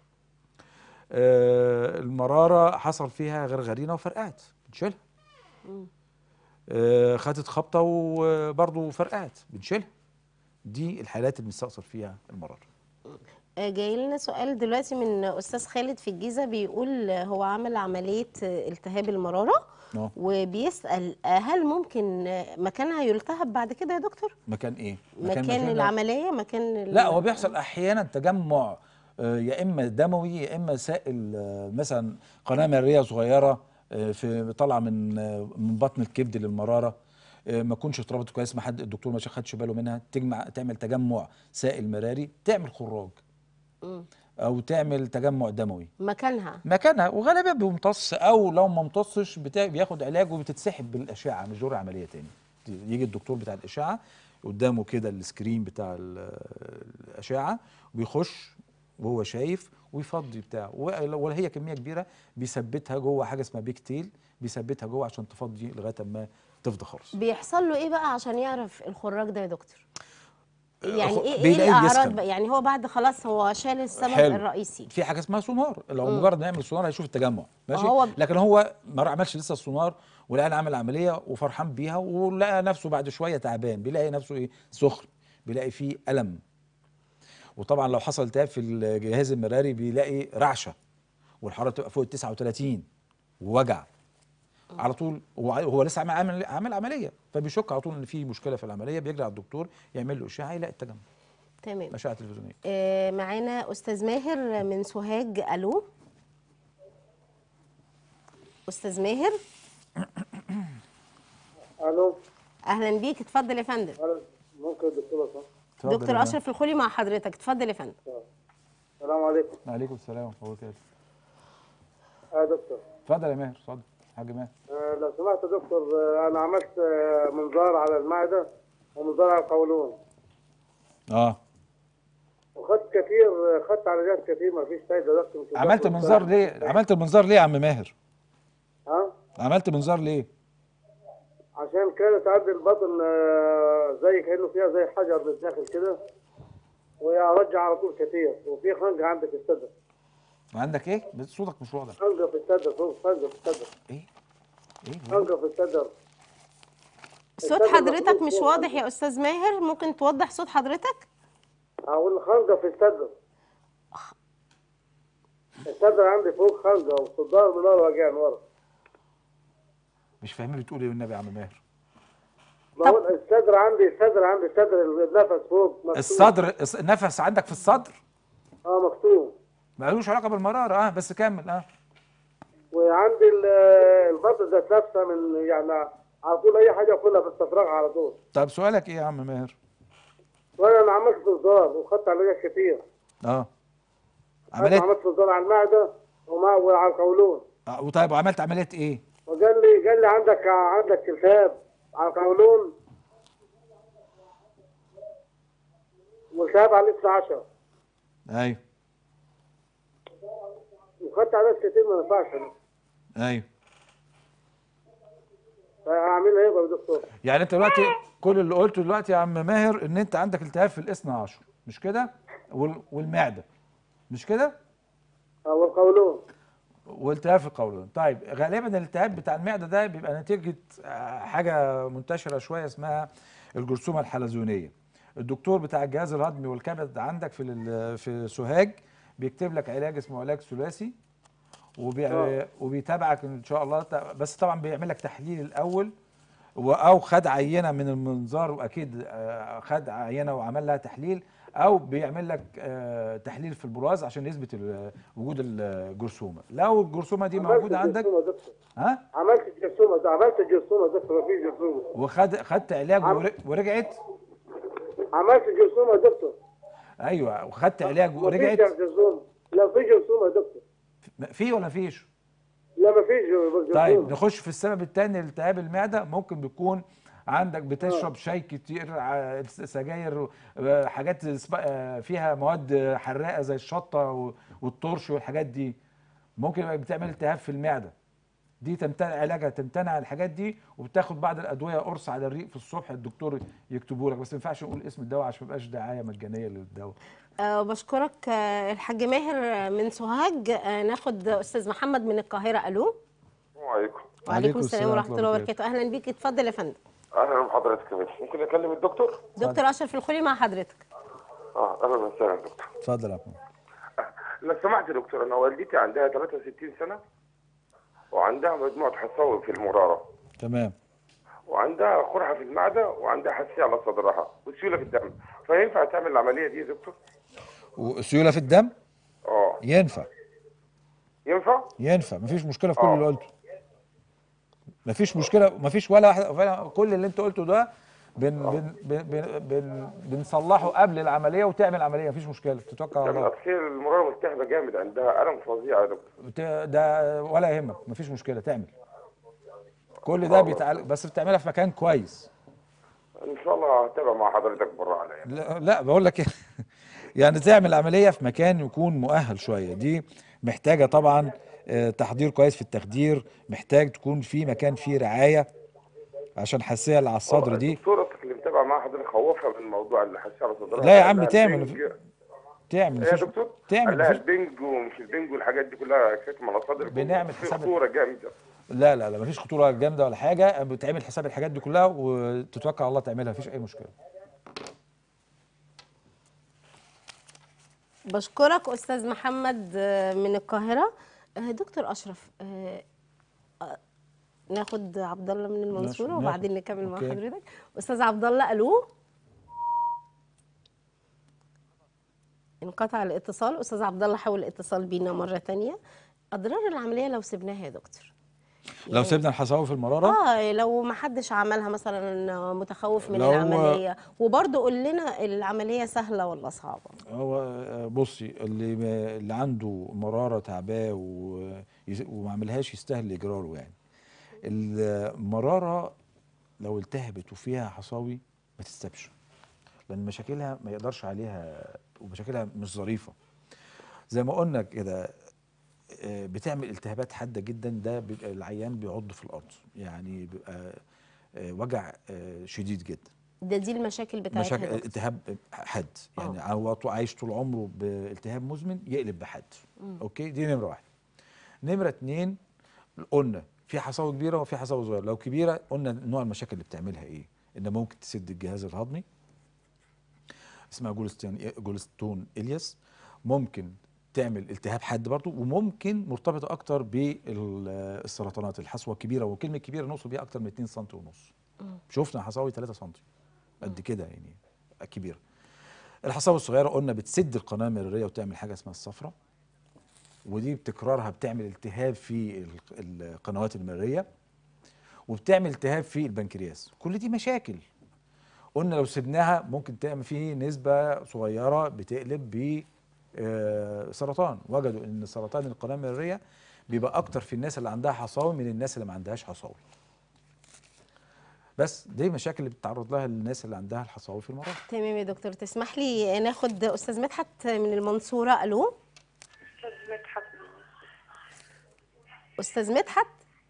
آه، المراره حصل فيها غرغرينه وفرقعت بنشيلها مم. آه، خدت خبطه وبرضه فرقعت بنشيلها دي الحالات اللي بنستأصل فيها المراره آه، جاي لنا سؤال دلوقتي من استاذ خالد في الجيزه بيقول آه، هو عمل عمليه آه، التهاب المراره اه وبيسال آه، هل ممكن آه، مكانها يلتهب بعد كده يا دكتور مكان ايه مكان, مكان العمليه مكان ال- لا هو بيحصل احيانا تجمع آه، يا اما دموي يا اما سائل آه، مثلا قناه مريه صغيره آه، في طالعه من آه، من بطن الكبد للمراره آه، ما تكونش اتربطت كويس ما حد الدكتور ما خدش باله منها تجمع تعمل تجمع سائل مراري تعمل خراج مم. او تعمل تجمع دموي مكانها مكانها وغالبا بيمتص او لو ما امتصش بتا- بياخد علاج وبتتسحب بالاشعه مش دور عمليه تاني يجي الدكتور بتاع الاشعه قدامه كده السكرين بتاع ال- الاشعه وبيخش وهو شايف ويفضي بتاعه ولو هي كميه كبيره بيثبتها جوه حاجه اسمها بيك تيل بيثبتها جوه عشان تفضي لغايه ما تفضى خالص بيحصل له ايه بقى عشان يعرف الخراج ده يا دكتور يعني خ- ايه ايه بيلاقيه الاعراض بيسخن. بقى يعني هو بعد خلاص هو شال السبب حلو. الرئيسي في حاجه اسمها سونار لو مجرد نعمل سونار هيشوف التجمع ماشي هو- لكن هو ما عملش لسه السونار ولقى عمل عمليه وفرحان بيها ولقى نفسه بعد شويه تعبان بيلاقي نفسه ايه سخن بيلاقي فيه الم وطبعا لو حصل التهاب في الجهاز المراري بيلاقي رعشه والحراره بتبقى فوق ال 39 ووجع على طول هو هو لسه عامل عامل عامل عمليه فبيشك على طول ان في مشكله في العمليه بيجري على الدكتور يعمل له اشعه يلاقي التجمع تمام اشعه تلفزيونيه آه، معانا استاذ ماهر من سوهاج الو استاذ ماهر الو اهلا بيك اتفضل يا فندم أهلا. ممكن الدكتور صح اتفضل يا دكتور جماعة. اشرف الخولي مع حضرتك اتفضل يا فندم السلام عليكم عليكم السلام ورحمه الله وبركاته يا دكتور اتفضل يا ماهر اتفضل حاج ماهر آه، لو سمحت يا دكتور آه، انا عملت آه، منظار على المعده ومنظار على القولون اه وخدت كتير آه، خدت علاجات كتير ما فيش فايده يا دكتور مش عملت الدكتور منظار بتاعي. ليه عملت المنظار ليه يا عم ماهر ها عملت منظار ليه عشان كانت عندي البطن آه، زي كانه فيها زي حجر من الداخل كده وارجع على طول كتير وفي خنقه عندي في الصدر عندك ايه بس صوتك مش واضح خنقه في الصدر فوق خنقه في الصدر ايه ايه خنقه في الصدر صوت الصدر حضرتك مخلوق مش فوق واضح يا استاذ ماهر ممكن توضح صوت حضرتك اقول خنقه في الصدر الصدر عندي فوق خنقه والصدار من ورا وجعني ورا مش فاهمين بتقول ايه والنبي يا عم ماهر بقول الصدر عندي الصدر عندي الصدر النفس فوق مكتوم. الصدر الص- النفس عندك في الصدر اه مكتوم مالوش علاقه بالمراره اه بس كمل اه وعندي ال- البطن ذات نفسها من يعني على طول اي حاجه اكلها بستفرغ على طول طب سؤالك ايه يا عم ماهر وانا انا عملت فزار وخدت علاجات كتير اه انا عمليات عملت فزار على المعده ومع وعلى القولون آه وطيب وعملت عمليات ايه وقال لي قال لي عندك عندك التهاب على القولون والتهاب على الاثنى عشر ايوه وخدت علاج كتير ما ينفعش ايوه فاعملها ايه يا دكتور؟ يعني انت دلوقتي كل اللي قلته دلوقتي يا عم ماهر ان انت عندك التهاب في الاثنى عشر مش كده وال- والمعده مش كده او القولون والتهاب في القولون طيب غالبا الالتهاب بتاع المعده ده بيبقى نتيجه آه، حاجه منتشره شويه اسمها الجرثومه الحلزونيه الدكتور بتاع الجهاز الهضمي والكبد عندك في ال- في سوهاج بيكتب لك علاج اسمه علاج ثلاثي وبي... آه. وبيتابعك ان شاء الله ت- بس طبعا بيعمل لك تحليل الاول و- او خد عينه من المنظار واكيد آه، خد عينه وعمل لها تحليل او بيعمل لك آه، تحليل في البراز عشان يثبت ال- وجود الجرثومه لو الجرثومه دي موجوده عملت عندك الجرثومة يا دكتور ها عملت الجرثومه عملت الجرثومه يا دكتور مفيش جرثومه وخد خدت علاج عم- ور- ورجعت عملت الجرثومه يا دكتور ايوه وخدت علاج مفيش ورجعت جرثومه لا في جرثومه يا دكتور في ولا فيش لا مفيش جرثومه طيب نخش في السبب الثاني لالتهاب المعده ممكن بيكون عندك بتشرب شاي كتير ع- سجاير آه، حاجات سب- آه، فيها مواد حراقه زي الشطه و- والطرش والحاجات دي ممكن يبقى بتعمل التهاب في المعده دي تمتنع علاجها تمتنع الحاجات دي وبتاخد بعض الادويه قرص على الريق في الصبح الدكتور يكتبه لك بس ما ينفعش نقول اسم الدواء عشان ما يبقاش دعايه مجانيه للدواء أه بشكرك آه، الحاج ماهر من سوهاج أه ناخد استاذ محمد من القاهره الو وعليكم وعليكم السلام ورحمه الله وبركاته اهلا بيك اتفضل يا فندم اهلا بحضرتك يا باشا ممكن اكلم الدكتور؟ دكتور اشرف الخولي مع حضرتك اه اهلا وسهلا دكتور اتفضل يا محمد لو سمحت يا دكتور انا والدتي عندها 63 سنه وعندها مجموعه حصاوي في المراره تمام وعندها قرحه في المعده وعندها حساسيه على صدرها وسيوله في الدم فينفع تعمل العمليه دي يا دكتور؟ وسيوله في الدم اه ينفع ينفع؟ ينفع مفيش مشكله في كل آه. اللي قلته مفيش مشكله مفيش ولا واحد ولا كل اللي انت قلته ده بن بن بن بن بن بنصلحه قبل العمليه وتعمل عمليه مفيش مشكله تتوكل على يعني الله اصل هي المراره ملتهبه جامد عندها الم فظيع يا دكتور بت- ده ولا يهمك مفيش مشكله تعمل كل ده بيتعالج بس بتعملها في مكان كويس ان شاء الله هتابع مع حضرتك بره على يعني لا, لا بقول لك يعني تعمل عمليه في مكان يكون مؤهل شويه دي محتاجه طبعا آه، تحضير كويس في التخدير محتاج تكون في مكان فيه رعايه عشان حساسيه اللي على الصدر دي الدكتوره اللي متابعه مع حضرتك خوفها من موضوع الحساسيه على صدرها لا يا قال عم لها تعمل البنج- تعمل ايه يا مفيش دكتور؟ تعمل قال لها مفيش البنج ومش البنج والحاجات دي كلها كتم على صدرك بنعمل في حساب- خطوره جامده لا لا لا مفيش خطوره جامده ولا حاجه بتعمل حساب الحاجات دي كلها وتتوكل على الله تعملها مفيش اي مشكله بشكرك استاذ محمد آه، من القاهره آه، دكتور اشرف آه، آه، ناخد عبد الله من المنصوره ناخد. وبعدين نكمل مع أوكي. حضرتك استاذ عبد الله الو انقطع الاتصال استاذ عبد الله حاول الاتصال بينا مره تانية اضرار العمليه لو سبناها يا دكتور لو سيبنا الحصاوي في المراره اه لو ما حدش عملها مثلا متخوف من لو- العمليه وبرضه قول لنا العمليه سهله ولا صعبه هو آه، بصي اللي ما- اللي عنده مراره تعباه و- يس- وما عملهاش يستاهل اجراره يعني المراره لو التهبت وفيها حصاوي ما تستبش لان مشاكلها ما يقدرش عليها ومشاكلها مش ظريفه زي ما قلنا كده آه، بتعمل التهابات حاده جدا ده بيبقى العيان بيعض في الارض يعني بيبقى آه، وجع آه، شديد جدا ده دي المشاكل بتاعتها مشاكل يا دكتور. التهاب حاد يعني آه. هو طو- عايش طول عمره بالتهاب مزمن يقلب بحاد اوكي دي نمره واحد نمره اتنين قلنا في حصاوي كبيره وفي حصاوي صغيره لو كبيره قلنا نوع المشاكل اللي بتعملها ايه ان ممكن تسد الجهاز الهضمي اسمها جولستون جولستون الياس ممكن تعمل التهاب حاد برضه وممكن مرتبطه اكتر بالسرطانات الحصوه الكبيره وكلمه كبيره نوصل بيها اكتر من 2 سم ونص شفنا حصاوي 3 سم قد كده يعني كبيره الحصاوي الصغيره قلنا بتسد القناه المراريه وتعمل حاجه اسمها الصفرة ودي بتكرارها بتعمل التهاب في ال- القنوات المراريه وبتعمل التهاب في البنكرياس كل دي مشاكل قلنا لو سبناها ممكن تعمل فيه نسبه صغيره بتقلب ب آه، سرطان وجدوا ان سرطان القناه المراريه بيبقى اكتر في الناس اللي عندها حصاوي من الناس اللي ما عندهاش حصاوي بس دي مشاكل اللي بتتعرض لها الناس اللي عندها الحصاوي في المراره تمام يا دكتور تسمح لي ناخد استاذ مدحت من المنصوره الو استاذ مدحت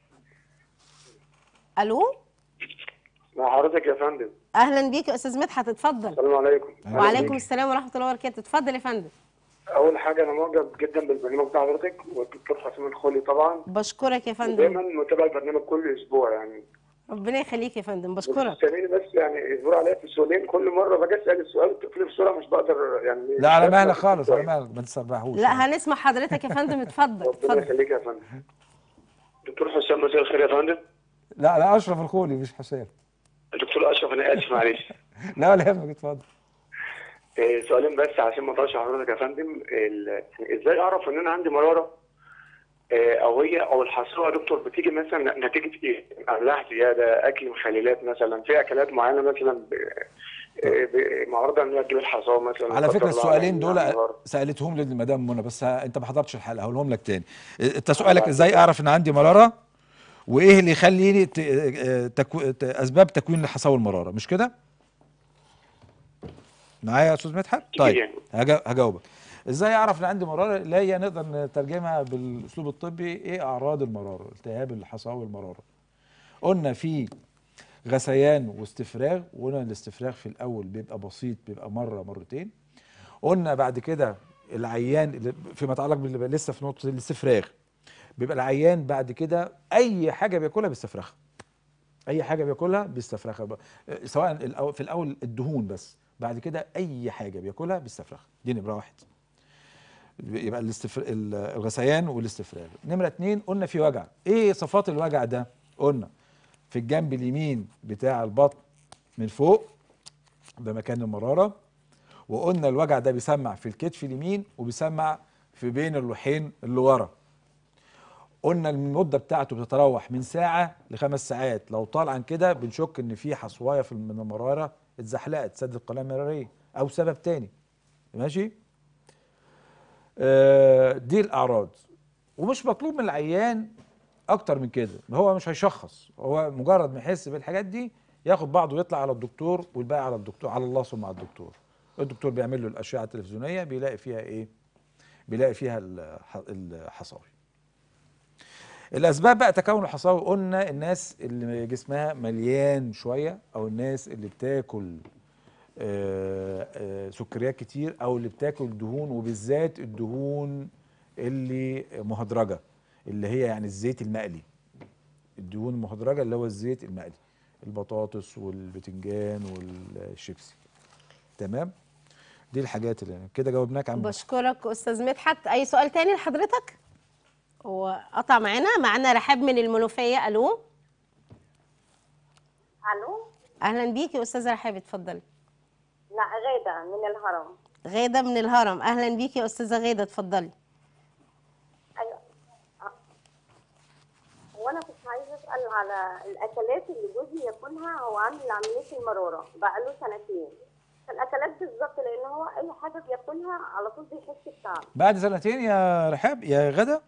الو مع حضرتك يا فندم اهلا بيك يا استاذ مدحت اتفضل السلام عليكم وعليكم السلام ورحمه الله وبركاته اتفضل يا فندم اول حاجه انا معجب جدا بالبرنامج بتاع حضرتك والدكتور حسام الخولي طبعا بشكرك يا فندم دايما متابع البرنامج كل اسبوع يعني ربنا يخليك يا فندم بشكرك سامعني بس يعني اصبر عليا في السؤالين كل مره باجي اسال السؤال بتقفلي بسرعه مش بقدر يعني لا على مش مهلك بسمع خالص على السؤال. مهلك ما تسرحوش لا هنسمع حضرتك يا فندم اتفضل ربنا اتفضل يخليك يا فندم دكتور حسام مساء الخير يا فندم لا لا اشرف الخولي مش حسام دكتور اشرف انا اسف معلش لا ولا يهمك اتفضل إيه، سؤالين بس عشان ما اطولش على حضرتك يا فندم ال- ازاي اعرف ان انا عندي مراره إيه، او هي او الحصوه يا دكتور بتيجي مثلا نتيجه ايه؟ املاح زياده اكل مخللات مثلا في اكلات معينه مثلا ب- إيه، ب- معرضه ان هي تجيب الحصوه مثلا على لا فكره قدر الله السؤالين يعني دول عندي مرارة. سالتهم للمدام منى بس ها- انت ما حضرتش الحلقه هقولهم لك تاني انت سؤالك ازاي اعرف ان عندي مراره وايه اللي يخليني ت... تكو... ت... اسباب تكوين الحصاوي المراره مش كده معايا يا استاذ مدحت طيب يعني. هجا- هجاوبك ازاي اعرف ان عندي مراره لا هي نقدر نترجمها بالاسلوب الطبي ايه اعراض المراره التهاب الحصاوي المراره قلنا في غثيان واستفراغ وقلنا الاستفراغ في الاول بيبقى بسيط بيبقى مره مرتين قلنا بعد كده العيان اللي- فيما يتعلق باللي بقى لسه في نقطه الاستفراغ بيبقى العيان بعد كده اي حاجه بياكلها بيستفرغها اي حاجه بياكلها بيستفرغها بقى. سواء الأو- في الاول الدهون بس بعد كده اي حاجه بياكلها بيستفرغها دي نمره واحد يبقى الاستفر... ال- الغثيان والاستفراغ نمره اتنين قلنا في وجع ايه صفات الوجع ده قلنا في الجنب اليمين بتاع البطن من فوق ده مكان المراره وقلنا الوجع ده بيسمع في الكتف اليمين وبيسمع في بين اللوحين اللي ورا قلنا المده بتاعته بتتراوح من ساعه لخمس ساعات لو طال عن كده بنشك ان في حصوايه في من المراره اتزحلقت سد القناه المراريه او سبب تاني ماشي آه دي الاعراض ومش مطلوب من العيان اكتر من كده هو مش هيشخص هو مجرد ما يحس بالحاجات دي ياخد بعضه ويطلع على الدكتور والباقي على الدكتور على الله ثم على الدكتور الدكتور بيعمل له الاشعه التلفزيونيه بيلاقي فيها ايه بيلاقي فيها الح- الحصاوي الاسباب بقى تكون الحصاوي قلنا الناس اللي جسمها مليان شويه او الناس اللي بتاكل آه، آه، سكريات كتير او اللي بتاكل دهون وبالذات الدهون اللي مهدرجه اللي هي يعني الزيت المقلي الدهون المهدرجه اللي هو الزيت المقلي البطاطس والبتنجان والشيبسي تمام دي الحاجات اللي كده جاوبناك عن بشكرك استاذ مدحت اي سؤال تاني لحضرتك هو قطع معانا معانا رحاب من المنوفيه الو الو اهلا بيكي يا استاذه رحاب اتفضلي لا غاده من الهرم غاده من الهرم اهلا بيكي يا استاذه غاده اتفضلي ايوه آه. وانا كنت عايزه اسال على الاكلات اللي جوزي ياكلها هو عامل عمليه المراره بقاله سنتين الاكلات بالظبط لان هو اي حاجه بياكلها على طول بيحس بتعب بعد سنتين يا رحاب يا غدا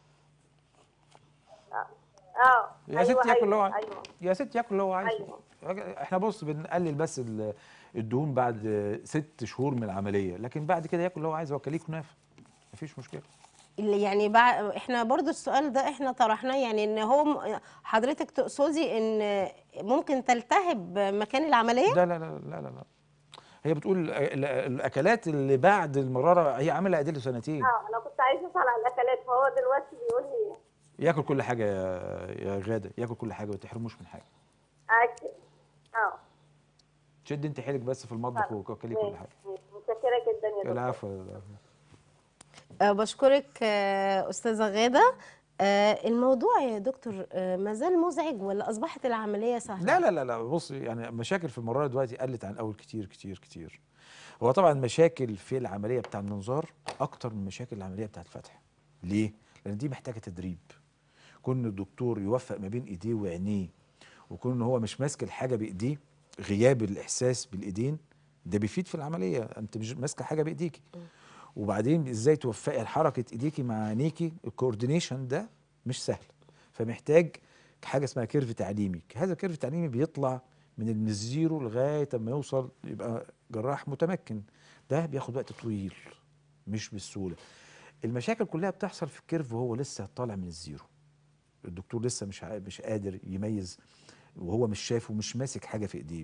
اه يا ست ياكل اللي هو ايوه, عايزه أيوة. يا ست ياكل اللي هو عايزه أيوة. احنا بص بنقلل بس ال- الدهون بعد ست شهور من العمليه لكن بعد كده ياكل اللي هو عايزه هو كليه كنافه مفيش مشكله اللي يعني بع... احنا برضو السؤال ده احنا طرحناه يعني ان هو م- حضرتك تقصدي ان ممكن تلتهب مكان العمليه لا لا لا لا لا, لا. هي بتقول ال- ال- الاكلات اللي بعد المراره هي عامله ادله سنتين اه انا كنت عايزه اسال على الاكلات فهو دلوقتي بيقول لي ياكل كل حاجه يا يا غاده ياكل كل حاجه ما تحرموش من حاجه اكل اه شد انت حيلك بس في المطبخ وكلي كل حاجه ماشي. متشكره جدا يا دكتور العفو العفو. أه بشكرك أه استاذه غاده أه الموضوع يا دكتور أه ما زال مزعج ولا اصبحت العمليه سهله لا لا لا لا بص يعني مشاكل في المراره دلوقتي قلت عن الاول كتير كتير كتير هو طبعا مشاكل في العمليه بتاع المنظار اكتر من مشاكل العمليه بتاع الفتح ليه لان دي محتاجه تدريب كون الدكتور يوفق ما بين ايديه وعينيه وكون ان هو مش ماسك الحاجه بايديه غياب الاحساس بالايدين ده بيفيد في العمليه انت مش ماسكه حاجه بايديكي وبعدين ازاي توفقي حركه ايديكي مع عينيكي الكوردينيشن ده مش سهل فمحتاج حاجه اسمها كيرف تعليمي هذا الكيرف التعليمي بيطلع من من الزيرو لغايه اما يوصل يبقى جراح متمكن ده بياخد وقت طويل مش بالسهوله المشاكل كلها بتحصل في الكيرف وهو لسه طالع من الزيرو الدكتور لسه مش عا- مش قادر يميز وهو مش شايف ومش ماسك حاجه في ايديه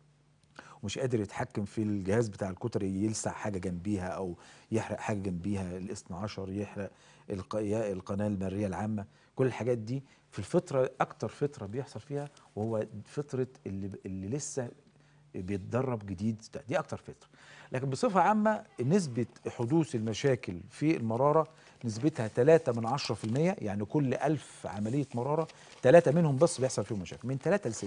ومش قادر يتحكم في الجهاز بتاع الكتري يلسع حاجه جنبيها او يحرق حاجه جنبيها الاثنى عشر يحرق الق- يا- القناه المريه العامه كل الحاجات دي في الفتره اكتر فتره بيحصل فيها وهو فتره اللي, اللي لسه بيتدرب جديد ده- دي اكتر فتره لكن بصفه عامه نسبه حدوث المشاكل في المراره نسبتها 3 من 10% يعني كل 1000 عمليه مراره 3 منهم بس بيحصل فيهم مشاكل من 3 ل 6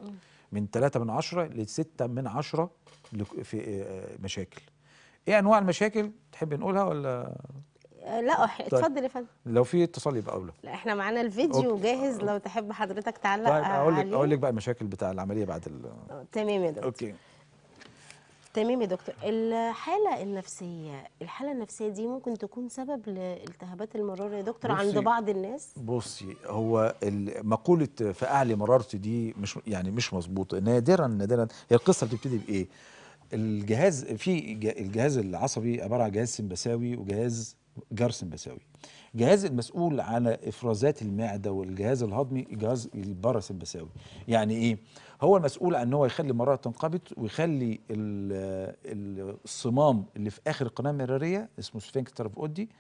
من 3 من 10 ل 6 من 10 لك- في آه، مشاكل ايه انواع المشاكل تحب نقولها ولا آه، لا أح- اتفضل يا فندم لو في اتصال يبقى اولى لا احنا معانا الفيديو أوكي. جاهز لو تحب حضرتك تعلق طيب اقول لك عليه. اقول لك بقى المشاكل بتاع العمليه بعد ال آه، تمام يا دكتور اوكي تمام يا دكتور الحالة النفسية الحالة النفسية دي ممكن تكون سبب لالتهابات المرارة يا دكتور عند بصي، بعض الناس بصي هو ال- مقولة فأعلي مرارتي دي مش يعني مش مظبوطة نادرا نادرا هي القصة بتبتدي بإيه؟ الجهاز في ج- الجهاز العصبي عبارة عن جهاز سمبثاوي وجهاز جار سمبثاوي الجهاز المسؤول عن افرازات المعده والجهاز الهضمي الجهاز الباراسمبثاوي يعني ايه هو المسؤول عن ان هو يخلي المراره تنقبض ويخلي ال- ال- الصمام اللي في اخر القناه المراريه اسمه سفنكتر اوف اودي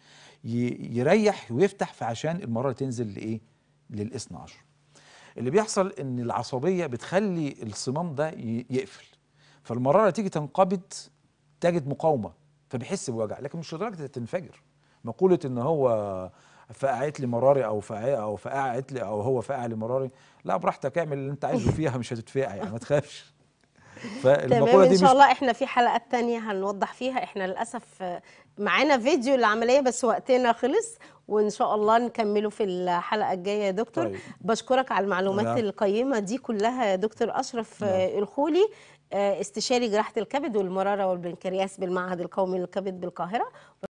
ي- يريح ويفتح فعشان المراره تنزل لايه للاثنى عشر اللي بيحصل ان العصبيه بتخلي الصمام ده ي- يقفل فالمراره تيجي تنقبض تجد مقاومه فبيحس بوجع لكن مش لدرجه تنفجر مقوله ان هو فقعت لي مراري او فقع او فقعت لي او هو فقع لي مراري لا براحتك اعمل اللي انت عايزه فيها مش هتتفقع يعني ما تخافش تمام فالمقوله ان دي شاء مش الله احنا في حلقات تانية هنوضح فيها احنا للاسف آه، معانا فيديو العملية بس وقتنا خلص وان شاء الله نكمله في الحلقة الجاية يا دكتور طيب. بشكرك على المعلومات نعم. القيمة دي كلها يا دكتور اشرف آه، الخولي آه، استشاري جراحة الكبد والمرارة والبنكرياس بالمعهد القومي للكبد بالقاهرة